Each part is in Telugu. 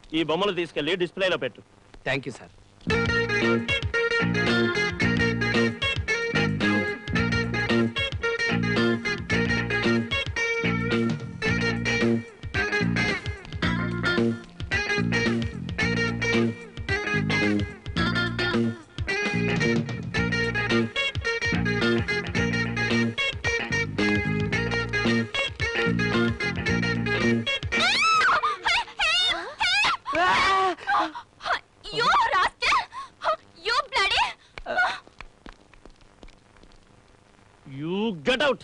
ఈ బొమ్మలు తీసుకెళ్లి డిస్ప్లేలో పెట్టు thank you sir You rascal! You bloody! You get out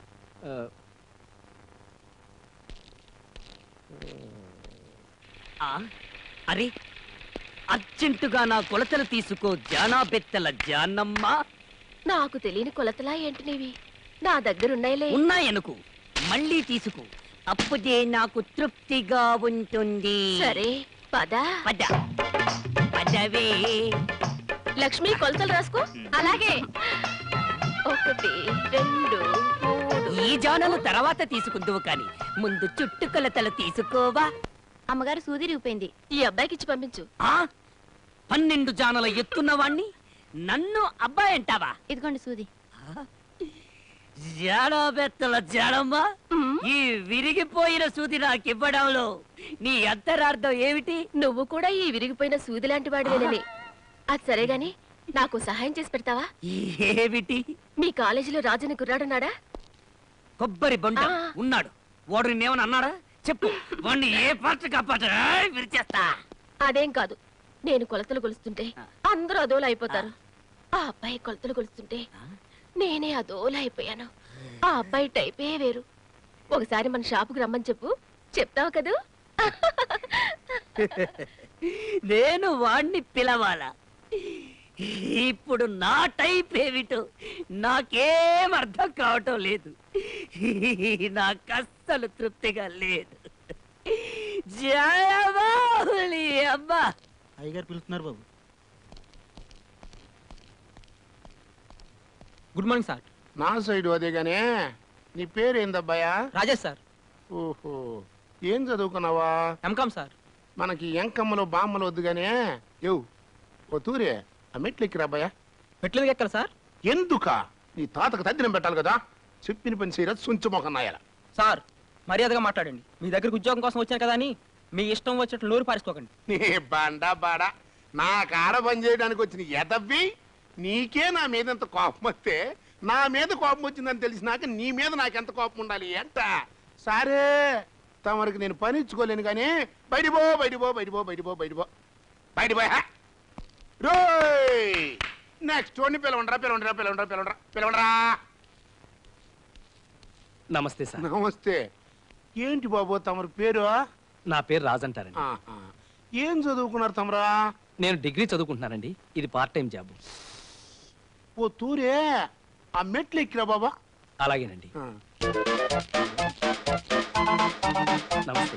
ఆ, అరే అర్జెంటుగా నా కొలతలు తీసుకో జానా బెత్తల జానమ్మ నాకు తెలియని కొలతలా ఏంటి నీవి నా దగ్గరున్నాయిలే ఉన్నాయనుకు మళ్ళీ తీసుకో అప్పుడే నాకు తృప్తిగా ఉంటుంది సరే పద పద పదవే లక్ష్మి కొలతలు రాసుకో అలాగే ఒకటి రెండు మూడు ఈ జానలు తర్వాత తీసుకుందువు కాని ముందు చుట్టు కొలతలు తీసుకోవా అమ్మగారు సూది రిగిపోయింది ఈ అబ్బాయికి ఇచ్చి పంపించు ఆ పన్నెండు జానల ఎత్తున్నవాణ్ణి నన్ను అబ్బాయి అంటావా ఇదిగోండి సూది జాడబెత్తల జాడమ్మ ఈ విరిగిపోయిన సూది నాకివ్వడంలో నీ అంతరార్థం ఏమిటి నువ్వు కూడా ఈ విరిగిపోయిన సూది లాంటి వాడివేనని అది సరే గాని నాకు సహాయం చేసి పెడతావా ఏమిటి మీ కాలేజీలో రాజుని కుర్రాడున్నాడా కొబ్బరి బొండ ఆ. ఉన్నాడు వాడు నిన్నేమని అన్నాడా చెప్పు వాడిని ఏ పాత్ర కాపాట విరిచేస్తా అదేం కాదు నేను కొలతలు కొలుస్తుంటే ఆ. అందరూ అదోలు అయిపోతారు ఆ అబ్బాయి కొలతలు కొలుస్తుంటే నేనే అదోలు అయిపోయాను ఆ అబ్బాయి టైపే వేరు ఒకసారి మన షాపుకి రమ్మని చెప్పు చెప్తావు కదూ నేను వాణ్ణి పిలవాలా ఇప్పుడు నా టైప్ ఏమిటో నాకేం అర్థం కావటం లేదు నాకు అస్సలు తృప్తిగా లేదు జయబాహులి అబ్బా అయ్యగారు పిలుస్తున్నారు బాబు గుడ్ మార్నింగ్ సార్ నా సైడు అదేగానే నీ పేరు ఏందబ్బాయా రాజేష్ సార్ ఓహో ఏం చదువుకున్నావా ఎంకామ్ సార్ మనకి ఎంకమ్మలు బామ్మలు వద్దుగానే యో ఓ తూరే ఆ మెట్లు ఎక్కిరా అబ్బాయా మెట్ల ఎక్కడ సార్ ఎందుక నీ తాతకు తద్దినం పెట్టాలి కదా చెప్పిన పని చేయరా సుంచు మొఖం నాయాల సార్ మర్యాదగా మాట్లాడండి మీ దగ్గరికి ఉద్యోగం కోసం వచ్చాను కదా అని మీ ఇష్టం వచ్చినట్లు నోరు పారేసుకోకండి నీ బండ బాడ నా కాడ పని చేయడానికి వచ్చిన ఎదవ్వి నీకే నా మీద ఎంత కోపం వస్తే నా మీద కోపం వచ్చిందని తెలిసినాక నీ మీద నాకెంత కోపం ఉండాలి ఎంత సరే తమరికి నేను పని ఇచ్చుకోలేను కానీ బయటిపో బయటిపో బయటిపో బయటిపో బయటిపో బయటిపో రోయ్ నెక్స్ట్ వాడిని పిలవండ్రా పిలవండ్రా పిలవండ్రా పిలవండ్రా పిలవండ్రా నమస్తే సార్ నమస్తే ఏంటి బాబు తమరి పేరు నా పేరు రాజ్ అంటారండి ఆహా. ఏం చదువుకున్నారు తమరా నేను డిగ్రీ చదువుకుంటున్నానండి ఇది పార్ట్ టైం జాబ్ ఓ తూరే ఆ మెట్లు ఎక్కిరా బాబా అలాగేనండి ఆ. నమస్తే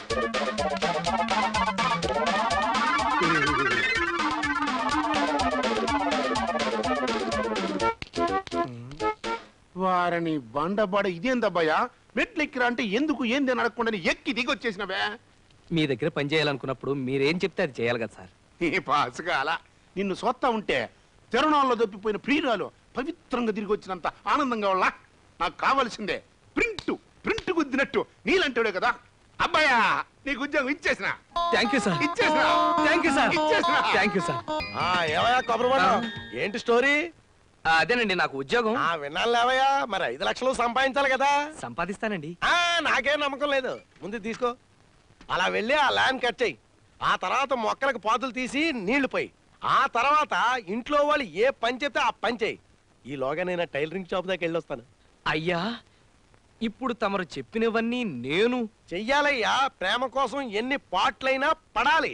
వారిని బండబాడ ఇదేందబ్బాయా మెట్లు ఎక్కిరా అంటే ఎందుకు ఏంది అని అడగకుండా ఎక్కి దిగి వచ్చేసినవే మీ దగ్గర పని చేయాలనుకున్నప్పుడు మీరేం చెప్తే అది చేయాలి కదా సార్ నీ పాసుగాల నిన్ను సొత్తా ఉంటే తిరణాల్లో దొప్పిపోయిన ప్రియురాలు పవిత్రంగా తిరిగి వచ్చినంత ఆనందంగా వాళ్ళ నాకు కావాల్సిందే ప్రింట్ ప్రింట్ గుద్దినట్టు నీలంటాడే కదా అబ్బాయా నీకు ఉద్యోగం ఇచ్చేసిన థ్యాంక్ యూ సార్ ఇచ్చేసిన థ్యాంక్ యూ సార్ ఇచ్చేసిన థ్యాంక్ యూ సార్ ఏవయ్యా కొబ్బరి బొండం? ఏంటి స్టోరీ అదేనండి నాకు ఉద్యోగం ఆ విన్నాను లేవయ్యా మరి ఐదు లక్షలు సంపాదించాలి కదా సంపాదిస్తానండి ఆ నాకేం నమ్మకం లేదు ముందు తీసుకో అలా వెళ్ళి ఆ ల్యాండ్ కట్ చెయ్యి ఆ తర్వాత మొక్కలకు పాతులు తీసి నీళ్లు పోయి ఆ తర్వాత ఇంట్లో వాళ్ళు ఏ పని చెప్తే ఆ పని చెయ్యి ఈలోగా నేను ఆ టైలరింగ్ షాప్ దగ్గర వెళ్ళొస్తాను అయ్యా ఇప్పుడు తమరు చెప్పినవన్నీ నేను చెయ్యాలయ్యా ప్రేమ కోసం ఎన్ని పాటలైనా పడాలి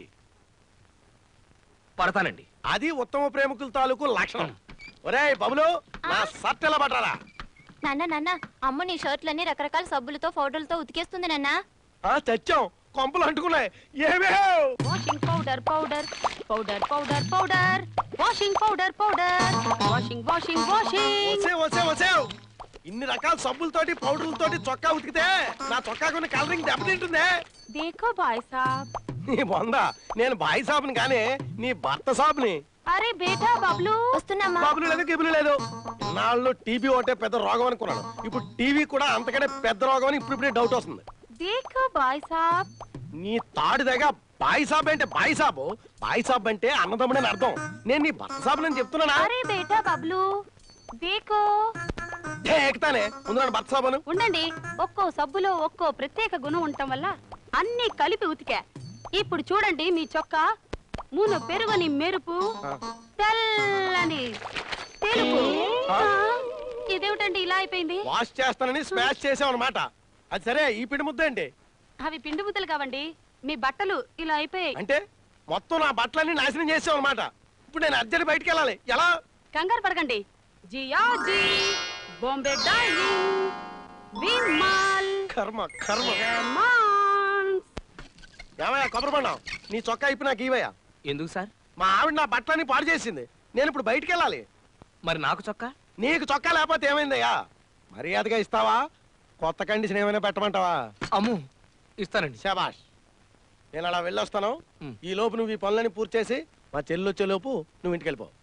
పడతానండి అది ఉత్తమ ప్రేమికుల తాలూకు లక్షణం ఒరేయ్ బబులు నా షర్ట్ ఎలా పట్టారా నాన్న నాన్న అమ్మ నీ షర్ట్లన్నీ రకరకాల సబ్బులతో పౌడర్లతో ఉతికేస్తుంది నాన్న ఆ చచ్చాం కొంపలు అంటుకున్నాయి ఏమే washing powder powder powder powder powder washing powder powder washing washing washing వసే వసే వసే ఇన్ని రకాల సబ్బులతోటి పౌడర్లతోటి చొక్కా ఉతికితే నా చొక్కా కొన్ని కలరింగ్ దెబ్బతింటుందే देखो भाई साहब నీ బొంద నేను బాయి సాబుని కానీ నీ భర్త సాబుని అరే బేటా బబ్లు వస్తున్నామా బాబులు లేదు గిబులు లేదు నాళ్ళు టీబీ ఒకటే పెద్ద రోగం అనుకున్నాను ఇప్పుడు టీవీ కూడా అంతకంటే పెద్ద రోగం అని ఇప్పుడు ఇప్పుడే డౌట్ వస్తుంది దేఖో బాయ్ సాబ్ నీ తాడు దగ్గర బాయి సాబ్ అంటే బాయి సాబు బాయి సాబ్ అంటే అన్నదమ్ముడు అని అర్థం నేను నీ భర్త సాబు అని చెప్తున్నానా అరే బేటా బబ్లు దేఖో ఎక్కుతానే ముందు నన్ను భర్త సాబును ఉండండి ఒక్కో సబ్బులో ఒక్కో ప్రత్యేక గుణం ఉండటం వల్ల అన్ని కలిపి ఉతికా ఇప్పుడు చూడండి మీ చొక్కా మూను పెరుగుని మెరుపు తెల్లని తెలుపు ఆ? ఇదేమిటండి ఇలా అయిపోయింది వాష్ చేస్తానని స్మాష్ చేసావు అనమాట అది సరే ఈ పిండి ముద్ద ఏంటి అవి పిండి ముద్దలు కావండి మీ బట్టలు ఇలా అయిపోయాయి అంటే మొత్తం నా బట్టలన్నీ నాశనం చేసావు అనమాట ఇప్పుడు నేను అర్జెంట్ బయటికి వెళ్ళాలి ఎలా కంగారు పడకండి జియాజీ బాంబే డైనింగ్ విమాల్ కర్మ కర్మ మాన్స్ ఏమయ్యా కొబ్బరి బండం నీ చొక్కా ఇప్పి నాకు ఇవయ్యా ఎందుకు సార్ మా ఆవిడ నా బట్టలన్నీ పాడు చేసింది నేను ఇప్పుడు బయటికి వెళ్ళాలి మరి నాకు చొక్కా నీకు చొక్కా లేకపోతే ఏమైందయ్యా మర్యాదగా ఇస్తావా కొత్త కండిషన్ ఏమైనా పెట్టమంటావా అమ్ము ఇస్తానండి శబాష్ నేను అలా వెళ్ళొస్తాను ఉమ్. ఈ లోపు నువ్వు ఈ పనులని పూర్తి చేసి మా చెల్లి వచ్చే లోపు నువ్వు ఇంటికి వెళ్ళిపో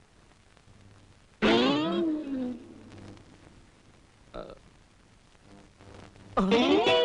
ఆ.